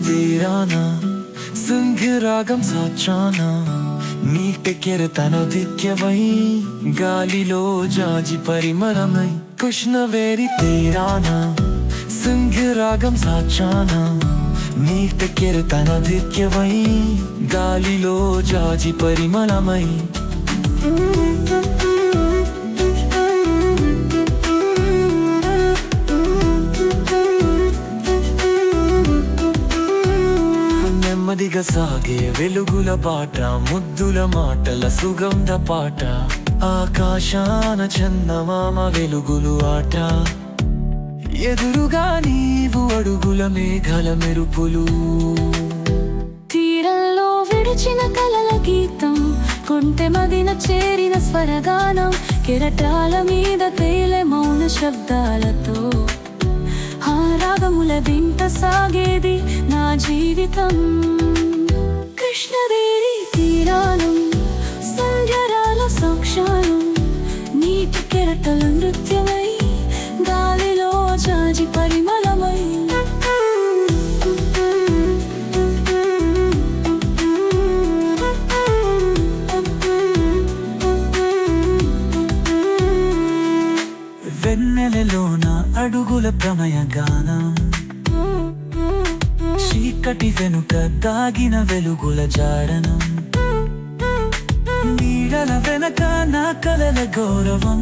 తీరాన సింహరాగం సాచాన నీటి కెరతనదిత్యవై గాలిలో జాజి పరిమళమై కృష్ణవేరి తీరాన సింహరాగం సాచాన నీటి కెరతనదిత్యవై గాలిలో జాజి పరిమళమై నెమ్మదిగా సాగే వెలుగుల బాట ముద్దుల మాటల సుగంధ పాట ఆకాశాన చందమామ వెలుగులు ఆట ఎదురుగా నీవు అడుగుల మేఘల మెరుపులు తీరంలో విడిచిన కలల గీతం కొంటె మదిన చేరిన స్వరగానం కెరటాల మీద తేలే మౌన శబ్దాలతో ఆ రాగముల వింట సాగేది నా జీవితం కృష్ణవేరి తీరానం సంధ్యరాల సాక్ష్యాలు నీటి కెరటల నృత్యమై గాలిలో జాజి పరిమళమై వెన్నెలలోన అడుగుల ప్రమయ గానం చీకటి వెనుక దాగిన వెలుగుల జాడనం నీడల వెనక నా కలల గౌరవం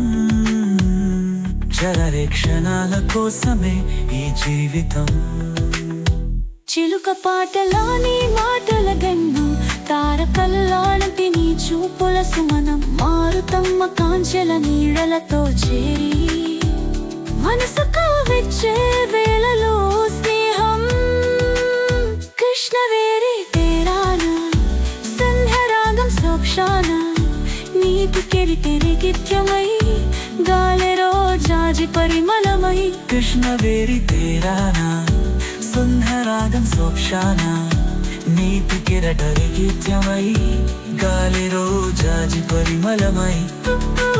చరరే క్షణాల కోసమే ఈ జీవితం చిలుక పాటలా నీ మాటల గన్నం తారకల్లాంటి నీ చూపుల సుమనం మారుతమ్మ కాంచెల నీడలతో చేరి మనసు కావిచ్చే వేళలో స్నేహం కృష్ణవేరి తేరాన సంధ్యరాగం సోక్షాన నీటి కెరిటెరిగిత్యమై గాలిలో జాజి పరిమళమై కృష్ణవేరి తేరానా సుందరాగం సోక్షాన నీటి కిరటరి గీత్యమై గాలి రోజాజి పరిమళమై